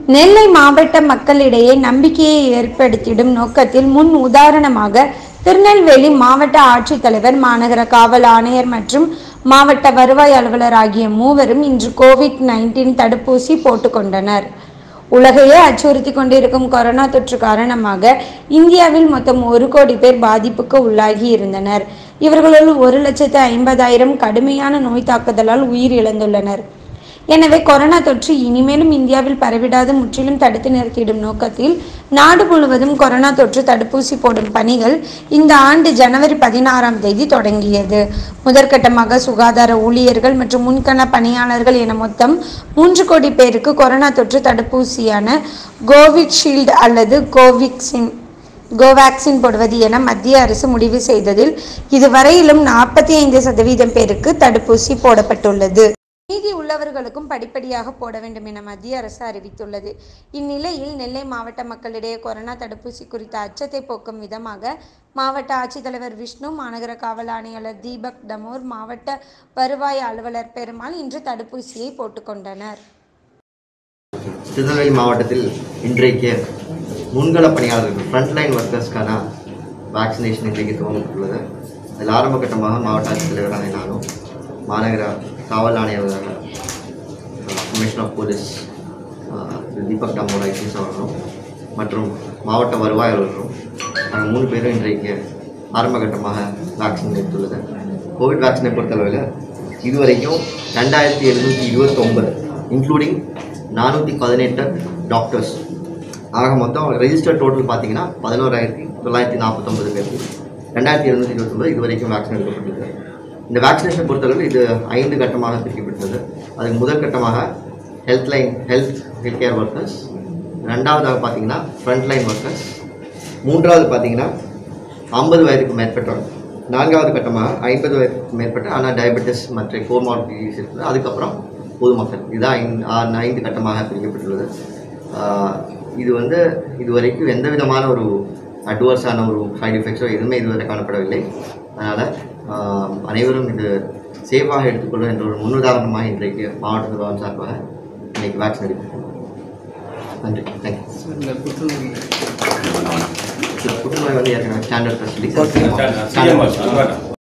நெல்லை மாவட்ட மக்களிடையே நம்பிக்கையை ஏற்படுத்திடும் நோக்கத்தில் முன் உதாரணமாக திருநெல்வேலி மாவட்ட ஆட்சித்தலைவர் மாநகர காவல் ஆணையர் மற்றும் மாவட்ட வருவாய் அலுவலர் ஆகிய மூவரும் இன்று கோவிட் நைன்டீன் தடுப்பூசி போட்டுக்கொண்டனர் உலகையே அச்சுறுத்தி கொண்டிருக்கும் கொரோனா தொற்று காரணமாக இந்தியாவில் மொத்தம் ஒரு கோடி பேர் பாதிப்புக்கு உள்ளாகி இருந்தனர் இவர்களுள் ஒரு லட்சத்து ஐம்பதாயிரம் கடுமையான நோய் தாக்குதலால் உயிர் இழந்துள்ளனர் எனவே கொரோனா தொற்று இனிமேலும் இந்தியாவில் பரவிடாது முற்றிலும் தடுத்து நிறுத்திடும் நோக்கத்தில் நாடு முழுவதும் கொரோனா தொற்று தடுப்பூசி போடும் பணிகள் இந்த ஆண்டு ஜனவரி பதினாறாம் தேதி தொடங்கியது முதற்கட்டமாக சுகாதார ஊழியர்கள் மற்றும் முன்கள பணியாளர்கள் என மொத்தம் மூன்று கோடி பேருக்கு கொரோனா தொற்று தடுப்பூசியான கோவிட்ஷீல்டு அல்லது கோவிக்சின் கோவேக்சின் போடுவது என மத்திய அரசு முடிவு செய்ததில் இதுவரையிலும் நாற்பத்தி ஐந்து சதவீதம் பேருக்கு தடுப்பூசி போடப்பட்டுள்ளது மீதி உள்ளவர்களுக்கும் படிப்படியாக போட வேண்டும் என மத்திய அரசு அறிவித்துள்ளது இந்நிலையில் நெல்லை மாவட்ட மக்களிடையே கொரோனா தடுப்பூசி குறித்த அச்சத்தை போக்கும் விதமாக மாவட்ட ஆட்சித்தலைவர் விஷ்ணு மாநகர காவல் ஆணையாளர் தீபக் டமோர் மாவட்ட வருவாய் அலுவலர் பெருமாள் இன்று தடுப்பூசியை போட்டுக்கொண்டனர் திருநெல்வேலி மாவட்டத்தில் இன்றைக்கு முன்கள பணியாளர்கள் ஃப்ரண்ட்லைன் ஒர்க்கர்ஸ்க்கான வேக்சினேஷன் இன்றைக்கு துவங்கப்பட்டுள்ளது அதில் ஆரம்ப கட்டமாக மாவட்ட ஆட்சித்தலைவரான நானும் மாநகர காவல் ஆணையர் கமிஷனர் ஆஃப் போலீஸ் திரு தீபக் டாமோர் ஐசிஎஸ் அவர்களும் மற்றும் மாவட்ட வருவாய் அலுவலரும் நாங்கள் மூணு பேரும் இன்றைக்கு ஆரம்ப கட்டமாக வேக்சின் எடுத்துள்ளது கோவிட் வேக்சினை பொறுத்தளவில் இதுவரைக்கும் ரெண்டாயிரத்தி எழுநூற்றி இருபத்தொம்பது இன்க்ளூடிங் நானூற்றி பதினெட்டு டாக்டர்ஸ் ஆக மொத்தம் ரெஜிஸ்டர் டோட்டல் பார்த்தீங்கன்னா பதினோராயிரத்தி தொள்ளாயிரத்தி நாற்பத்தொம்பது பேருக்கு ரெண்டாயிரத்தி எழுநூற்றி இருபத்தொம்பது இது வரைக்கும் வேக்சின் எடுக்கப்பட்டது இந்த வேக்சினேஷன் பொறுத்தளவில் இது ஐந்து கட்டமாக பிரிக்கப்பட்டது அதுக்கு முதல் கட்டமாக health line health health care workers ரெண்டாவதாக பார்த்தீங்கன்னா ஃப்ரண்ட் லைன் ஒர்க்கர்ஸ் மூன்றாவது பார்த்தீங்கன்னா ஐம்பது வயதுக்கு மேற்பட்டவர் நான்காவது கட்டமாக ஐம்பது வயதுக்கு மேற்பட்ட ஆனால் டயபெட்டிஸ் மற்ற கோமார்பிடிஸ் இருக்குது அதுக்கப்புறம் பொதுமக்கள் இதுதான் ஐந்து ஆறு ஐந்து கட்டமாக பிரிக்கப்பட்டுள்ளது ஆஹ் இது வந்து இதுவரைக்கும் எந்த விதமான ஒரு அட்வர்ஸான ஒரு சைடு எஃபெக்ட்ஸோ எதுவுமே இதுவரை காணப்படவில்லை அதனால் அனைவரும் இது சேஃபாக எடுத்துக்கொள்ளும் என்ற ஒரு முன்னுதாரணமாக இன்றைக்கு மாவட்ட நிர்வாகம் சார்பாக இன்னைக்கு வேக்சின் எடுக்கிறோம் நன்றி தேங்க்யூ இந்த புற்றுநோய் புற்றுநோய் வந்து ஏற்கனவே ஸ்டாண்டர்ட் ஃபெசிலிட்டி சிஎம்ஆர்